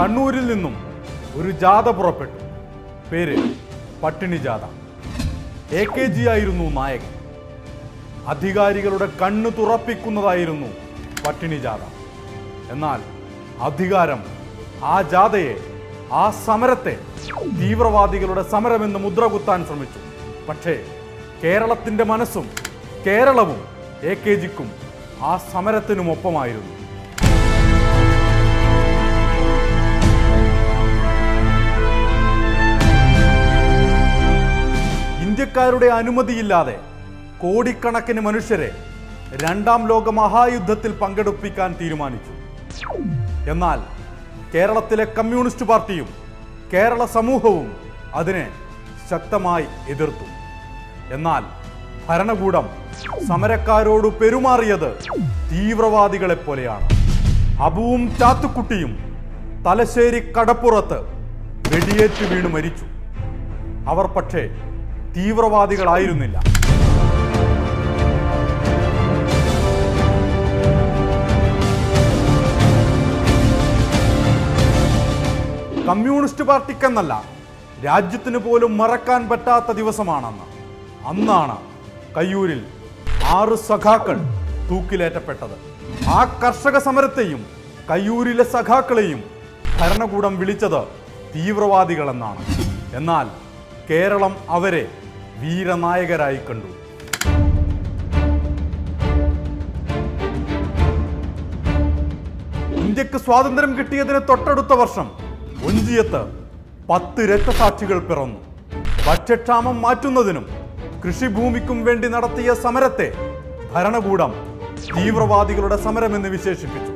കണ്ണൂരിൽ നിന്നും ഒരു ജാഥ പുറപ്പെട്ടു പേര് പട്ടിണി ജാഥ എ കെ ജി ആയിരുന്നു നായകൻ അധികാരികളുടെ കണ്ണു തുറപ്പിക്കുന്നതായിരുന്നു പട്ടിണി ജാഥ എന്നാൽ അധികാരം ആ ജാഥയെ ആ സമരത്തെ തീവ്രവാദികളുടെ സമരമെന്ന് മുദ്രകുത്താൻ ശ്രമിച്ചു പക്ഷേ കേരളത്തിന്റെ മനസ്സും കേരളവും എ കെ ജിക്കും ആ സമരത്തിനുമൊപ്പമായിരുന്നു ഇന്ത്യക്കാരുടെ അനുമതിയില്ലാതെ കോടിക്കണക്കിന് മനുഷ്യരെ രണ്ടാം ലോക മഹായുദ്ധത്തിൽ പങ്കെടുപ്പിക്കാൻ തീരുമാനിച്ചു എന്നാൽ കേരളത്തിലെ കമ്മ്യൂണിസ്റ്റ് പാർട്ടിയും കേരള സമൂഹവും അതിനെ ശക്തമായി എതിർത്തു എന്നാൽ ഭരണകൂടം സമരക്കാരോട് പെരുമാറിയത് തീവ്രവാദികളെ പോലെയാണ് അബുവും ചാത്തുക്കുട്ടിയും തലശ്ശേരി കടപ്പുറത്ത് വെടിയേറ്റ് വീണ് മരിച്ചു അവർ പക്ഷേ തീവ്രവാദികളായിരുന്നില്ല കമ്മ്യൂണിസ്റ്റ് പാർട്ടിക്കെന്നല്ല രാജ്യത്തിന് പോലും മറക്കാൻ പറ്റാത്ത ദിവസമാണെന്ന് അന്നാണ് കയ്യൂരിൽ ആറ് സഖാക്കൾ തൂക്കിലേറ്റപ്പെട്ടത് ആ കർഷക സമരത്തെയും കയ്യൂരിലെ സഖാക്കളെയും ഭരണകൂടം വിളിച്ചത് തീവ്രവാദികളെന്നാണ് എന്നാൽ കേരളം അവരെ വീരനായകരായി കണ്ടു ഇന്ത്യക്ക് സ്വാതന്ത്ര്യം കിട്ടിയതിന് തൊട്ടടുത്ത വർഷം ഒഞ്ചിയത്ത് പത്ത് രക്തസാക്ഷികൾ പിറന്നു ഭക്ഷ്യക്ഷാമം മാറ്റുന്നതിനും കൃഷിഭൂമിക്കും വേണ്ടി നടത്തിയ സമരത്തെ ഭരണകൂടം തീവ്രവാദികളുടെ സമരമെന്ന് വിശേഷിപ്പിച്ചു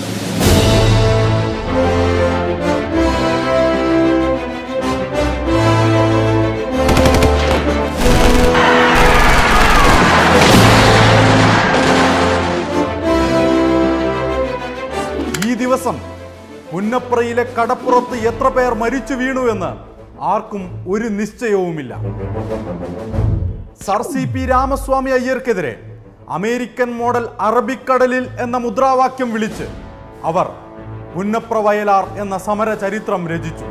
ഈ ദിവസം പുന്നപ്രയിലെ കടപ്പുറത്ത് എത്ര പേർ മരിച്ചു വീണു എന്ന് ആർക്കും ഒരു നിശ്ചയവുമില്ല സർ സി പി രാമസ്വാമി അയ്യർക്കെതിരെ അമേരിക്കൻ മോഡൽ അറബിക്കടലിൽ എന്ന മുദ്രാവാക്യം വിളിച്ച് അവർ പുന്നപ്ര വയലാർ എന്ന സമര ചരിത്രം രചിച്ചു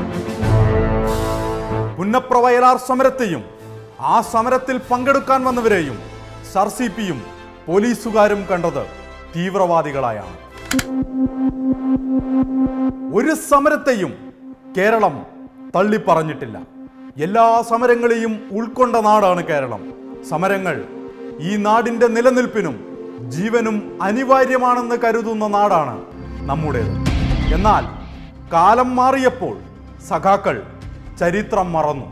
പുന്നപ്ര വയലാർ സമരത്തെയും ആ സമരത്തിൽ പങ്കെടുക്കാൻ വന്നവരെയും സർ സി പിയും പോലീസുകാരും കണ്ടത് തീവ്രവാദികളായാണ് ഒരു സമരത്തെയും കേരളം തള്ളിപ്പറഞ്ഞിട്ടില്ല എല്ലാ സമരങ്ങളെയും ഉൾക്കൊണ്ട നാടാണ് കേരളം സമരങ്ങൾ ഈ നാടിന്റെ നിലനിൽപ്പിനും ജീവനും അനിവാര്യമാണെന്ന് കരുതുന്ന നാടാണ് നമ്മുടേത് എന്നാൽ കാലം മാറിയപ്പോൾ സഖാക്കൾ ചരിത്രം മറന്നു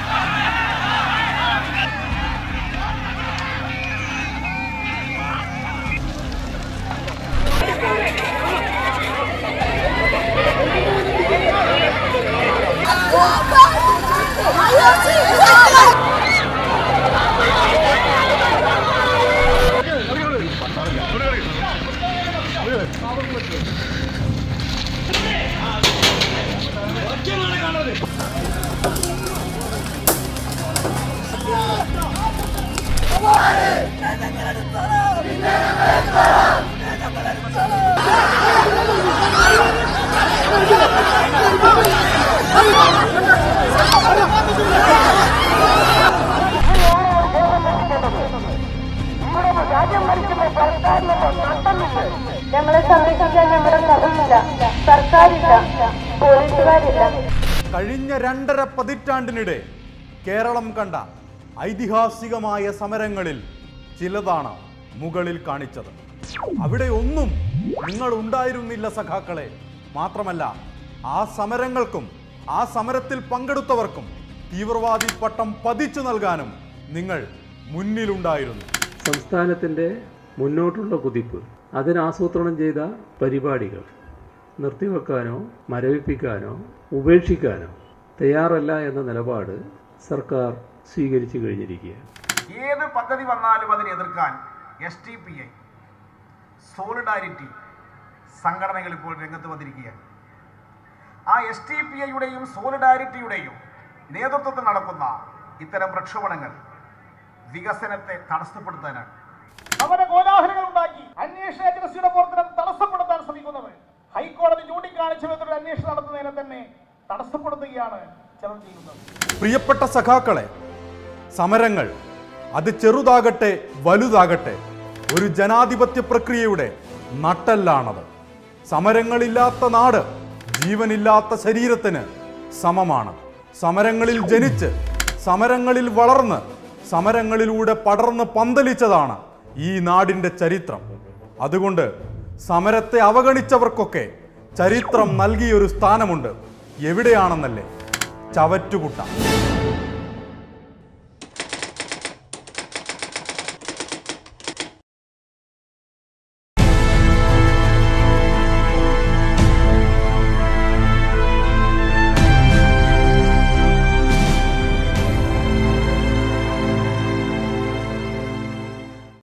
ഞങ്ങളെ സംരക്ഷിക്കാൻ നമ്മുടെ സഭയില്ല സർക്കാരില്ല പോലീസുകാരില്ല കഴിഞ്ഞ രണ്ടര പതിറ്റാണ്ടിനിടെ കേരളം കണ്ട ഐതിഹാസികമായ സമരങ്ങളിൽ ചിലതാണ് മുകളിൽ കാണിച്ചത് അവിടെ ഒന്നും നിങ്ങൾ ഉണ്ടായിരുന്നില്ല സഖാക്കളെ മാത്രമല്ല ആ സമരങ്ങൾക്കും ആ സമരത്തിൽ പങ്കെടുത്തവർക്കും തീവ്രവാദി പട്ടം പതിച്ചു നൽകാനും നിങ്ങൾ മുന്നിലുണ്ടായിരുന്നു സംസ്ഥാനത്തിൻ്റെ മുന്നോട്ടുള്ള കുതിപ്പ് അതിനാസൂത്രണം ചെയ്ത പരിപാടികൾ നിർത്തിവെക്കാനോ മരവിപ്പിക്കാനോ ഉപേക്ഷിക്കാനോ തയ്യാറല്ല എന്ന നിലപാട് സർക്കാർ സ്വീകരിച്ചു കഴിഞ്ഞിരിക്കുകയാണ് ഏത് പദ്ധതി വന്നാലും അതിനെ എതിർക്കാൻ S D P I Solidarity സംഘടനകൾ ഇപ്പോൾ രംഗത്ത് വന്നിരിക്കുകയാണ് ആ എസ് ടി പി ഐയുടെയും സോളിഡാരിറ്റിയുടെയും നേതൃത്വത്തിൽ നടക്കുന്ന ഇത്തരം പ്രക്ഷോഭണങ്ങൾ വികസനത്തെ തടസ്സപ്പെടുത്താനാണ് സമര കോലാഹലങ്ങൾ ഉണ്ടാക്കി അന്വേഷണ ഏജൻസിയുടെ പ്രവർത്തനം തടസ്സപ്പെടുത്താൻ ശ്രമിക്കുന്നവർ ഹൈക്കോടതി ചൂണ്ടിക്കാണിച്ച വിധത്തിലുള്ള അന്വേഷണം നടത്തുന്നതിനെ തന്നെ തടസ്സപ്പെടുത്തുകയാണ് ചിലർ ചെയ്യുന്നത് പ്രിയപ്പെട്ട സഖാക്കളെ സമരങ്ങൾ അത് ചെറുതാകട്ടെ വലുതാകട്ടെ ഒരു ജനാധിപത്യ പ്രക്രിയയുടെ നട്ടെല്ലാണത് സമരങ്ങളില്ലാത്ത നാട് ജീവനില്ലാത്ത ശരീരത്തിന് സമമാണ് സമരങ്ങളിൽ ജനിച്ച് സമരങ്ങളിൽ വളർന്ന് സമരങ്ങളിലൂടെ പടർന്ന് പന്തലിച്ചതാണ് ഈ നാടിൻ്റെ ചരിത്രം അതുകൊണ്ട് സമരത്തെ അവഗണിച്ചവർക്കൊക്കെ ചരിത്രം നൽകിയൊരു സ്ഥാനമുണ്ട് എവിടെയാണെന്നല്ലേ ചവറ്റുകുട്ട